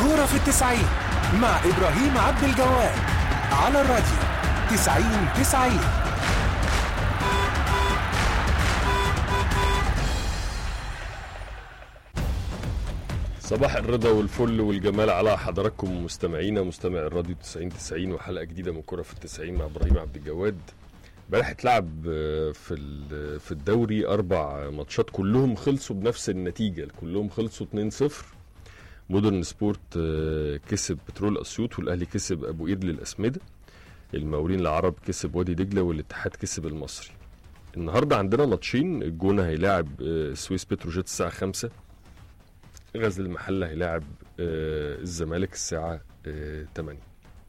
كورة في التسعين مع إبراهيم عبد الجواد على الراديو تسعين تسعين صباح الرضا والفل والجمال على حضراتكم مستمعينا مستمع الراديو 90 90 وحلقه جديده من كره في التسعين مع ابراهيم عبد الجواد امبارح اتلعب آه، في ال- في الدوري اربع ماتشات كلهم خلصوا بنفس النتيجه كلهم خلصوا 2-0 مودرن سبورت آه، كسب بترول اسيوط والاهلي كسب ابو قير للاسمده المقاولين العرب كسب وادي دجله والاتحاد كسب المصري النهارده عندنا ماتشين الجونه هيلاعب آه، سويس بتروجيت الساعه 5 غزل المحله هيلاعب آه، الزمالك الساعه آه، 8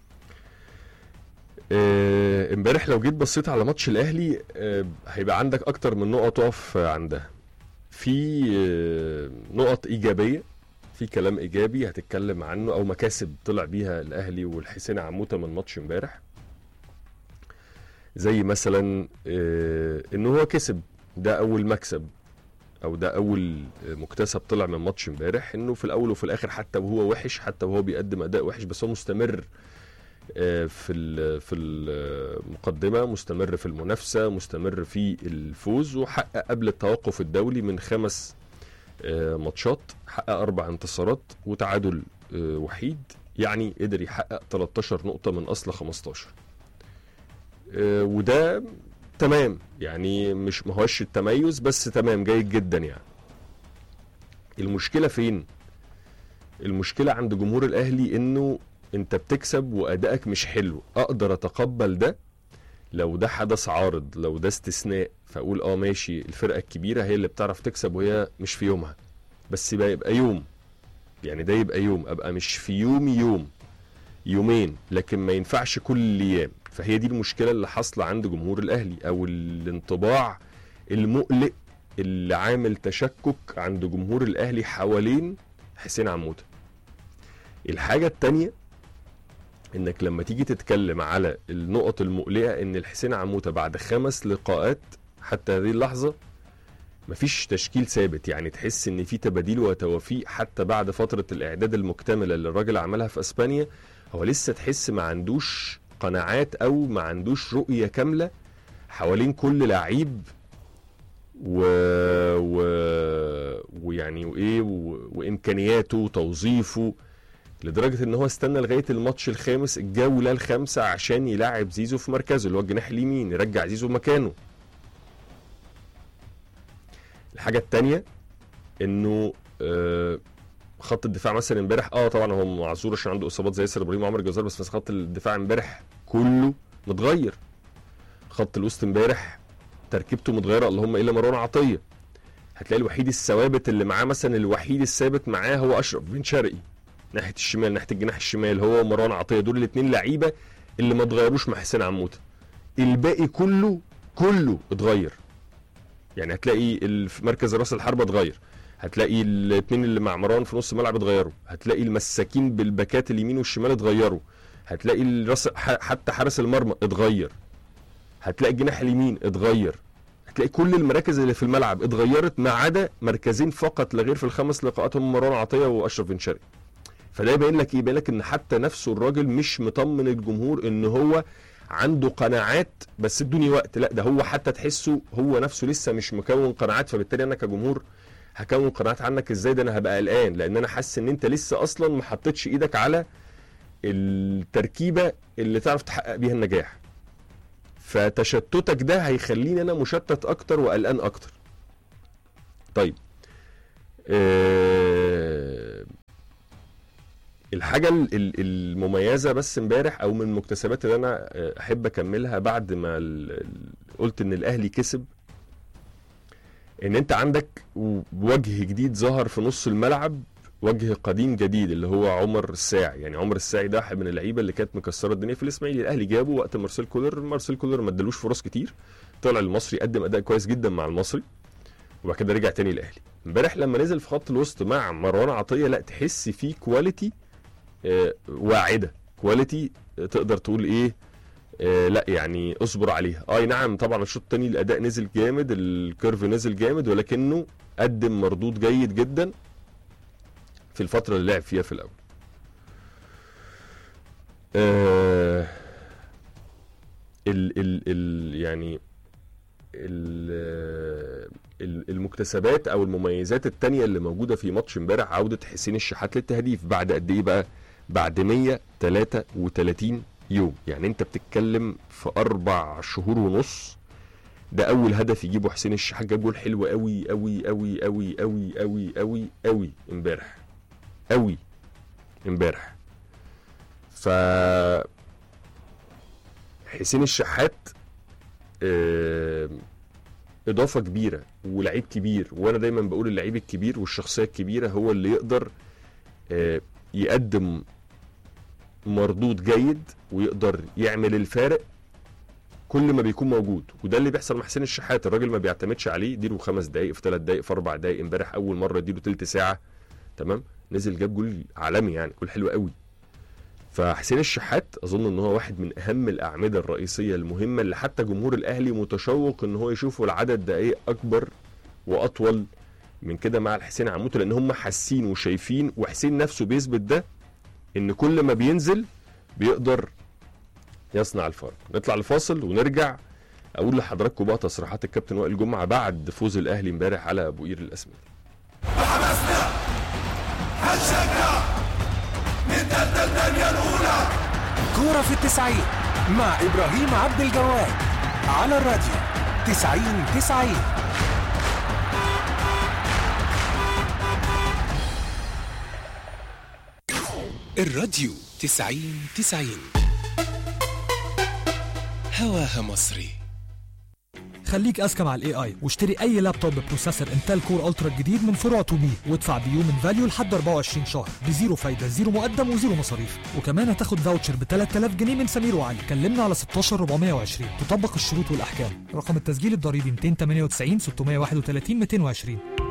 آه، امبارح لو جيت بصيت على ماتش الاهلي آه، هيبقى عندك اكتر من نقط تقف عندها في آه، نقط ايجابيه في كلام ايجابي هتتكلم عنه او مكاسب طلع بيها الاهلي والحسين عموته من ماتش امبارح زي مثلا آه، ان هو كسب ده اول مكسب او ده اول مكتسب طلع من ماتش امبارح انه في الاول وفي الاخر حتى وهو وحش حتى وهو بيقدم اداء وحش بس هو مستمر آه، في ال- في المقدمه مستمر في المنافسه مستمر في الفوز وحقق قبل التوقف الدولي من خمس آه، ماتشات حقق اربع انتصارات وتعادل آه، وحيد يعني قدر يحقق 13 نقطه من اصل 15 آه، وده تمام يعني مش ما هوش التميز بس تمام جيد جدا يعني المشكله فين المشكله عند جمهور الاهلي انه انت بتكسب وادائك مش حلو اقدر اتقبل ده لو ده حدث عارض لو ده استثناء فاقول اه ماشي الفرقه الكبيره هي اللي بتعرف تكسب وهي مش في يومها بس يبقى يبقى يوم يعني ده يبقى يوم ابقى مش في يومي يوم يومين لكن ما ينفعش كل الايام فهي دي المشكله اللي حاصله عند جمهور الاهلي او الانطباع المقلق اللي عامل تشكك عند جمهور الاهلي حوالين حسين عموته الحاجه التانية انك لما تيجي تتكلم على النقط المقلقه ان الحسين عموته بعد خمس لقاءات حتى هذه اللحظه مفيش تشكيل ثابت يعني تحس ان في تباديل وتوافيق حتى بعد فتره الاعداد المكتمله اللي الراجل عملها في اسبانيا هو لسه تحس ما عندوش قناعات او ما عندوش رؤيه كامله حوالين كل لعيب و... و... ويعني وايه و... وامكانياته وتوظيفه لدرجه ان هو استنى لغايه الماتش الخامس الجوله الخامسه عشان يلاعب زيزو في مركزه اللي هو الجناح اليمين يرجع زيزو مكانه الحاجه الثانيه انه آه خط الدفاع مثلا امبارح اه طبعا هو معذور عشان عنده اصابات زي ياسر ابراهيم وعمر جزار بس بس خط الدفاع امبارح كله متغير خط الوسط امبارح تركيبته متغيره اللهم الا مروان عطيه هتلاقي الوحيد الثوابت اللي معاه مثلا الوحيد الثابت معاه هو اشرف بن شرقي ناحيه الشمال ناحيه الجناح الشمال هو ومروان عطيه دول الاثنين لعيبه اللي ما اتغيروش مع حسين عموته الباقي كله كله اتغير يعني هتلاقي ال- في مركز راس الحربه اتغير هتلاقي الاثنين اللي مع مروان في نص الملعب اتغيروا هتلاقي المساكين بالباكات اليمين والشمال اتغيروا هتلاقي الراس ح- حتى حارس المرمى اتغير هتلاقي الجناح اليمين اتغير هتلاقي كل المراكز اللي في الملعب اتغيرت ما عدا مركزين فقط لا غير في الخمس لقاءات هم مروان عطيه واشرف بن شرقي فده يبين لك ايه يبين لك ان حتى نفسه الراجل مش مطمن الجمهور ان هو عنده قناعات بس ادوني وقت لا ده هو حتى تحسه هو نفسه لسه مش مكون قناعات فبالتالي انا كجمهور هكون قناعات عنك ازاي ده انا هبقى قلقان لان انا حاسس ان انت لسه اصلا ما حطيتش ايدك على التركيبه اللي تعرف تحقق بيها النجاح فتشتتك ده هيخليني انا مشتت اكتر وقلقان اكتر طيب آه الحاجة ال- ال- المميزة بس امبارح او من المكتسبات اللي انا آه، احب اكملها بعد ما ال- ال- قلت ان الاهلي كسب ان انت عندك و- وجه جديد ظهر في نص الملعب وجه قديم جديد اللي هو عمر الساعي يعني عمر الساعي ده واحد من اللعيبه اللي كانت مكسره الدنيا في الاسماعيلي الاهلي جابه وقت مارسيل كولر مارسيل كولر ما ادالوش فرص كتير طلع المصري قدم اداء كويس جدا مع المصري وبعد كده رجع تاني الاهلي امبارح لما نزل في خط الوسط مع مروان عطيه لا تحس فيه كواليتي آه، واعده كواليتي آه، تقدر تقول ايه آه لا يعني اصبر عليها اي نعم طبعا الشوط الثاني الاداء نزل جامد الكيرف نزل جامد ولكنه قدم مردود جيد جدا في الفتره اللي لعب فيها في الاول آه ال ال ال يعني ال ال- المكتسبات او المميزات التانية اللي موجوده في ماتش امبارح عوده حسين الشحات للتهديف بعد قد ايه بقى؟ بعد 133 يوم يعني انت بتتكلم في اربع شهور ونص ده اول هدف يجيبه حسين الشحات جاب جول حلو قوي قوي قوي قوي قوي قوي قوي قوي امبارح قوي امبارح ف حسين الشحات آه، اضافه كبيره ولعيب كبير وانا دايما بقول اللعيب الكبير والشخصيه الكبيره هو اللي يقدر آه، يقدم مردود جيد ويقدر يعمل الفارق كل ما بيكون موجود وده اللي بيحصل مع حسين الشحات الراجل ما بيعتمدش عليه يديله خمس دقائق في ثلاث دقائق في اربع دقائق امبارح اول مره يديله تلت ساعه تمام نزل جاب جول عالمي يعني جول حلو قوي فحسين الشحات اظن ان هو واحد من اهم الاعمده الرئيسيه المهمه اللي حتى جمهور الاهلي متشوق ان هو يشوفوا العدد دقائق اكبر واطول من كده مع الحسين عموته لان هم حاسين وشايفين وحسين نفسه بيثبت ده ان كل ما بينزل بيقدر يصنع الفرق نطلع لفاصل ونرجع اقول لحضراتكم بقى تصريحات الكابتن وائل جمعه بعد فوز الاهلي امبارح على ابو قير الاسمري كورة في التسعين مع إبراهيم عبد الجواد على الراديو تسعين تسعين الراديو تسعين تسعين هواها مصري خليك اذكى مع الاي اي واشتري اي لابتوب ببروسيسور انتل كور الترا الجديد من فروع تومي وادفع بيوم من فاليو لحد 24 شهر بزيرو فايده زيرو مقدم وزيرو مصاريف وكمان هتاخد فاوتشر ب 3000 جنيه من سمير وعلي كلمنا على 16420 تطبق الشروط والاحكام رقم التسجيل الضريبي 298 631 220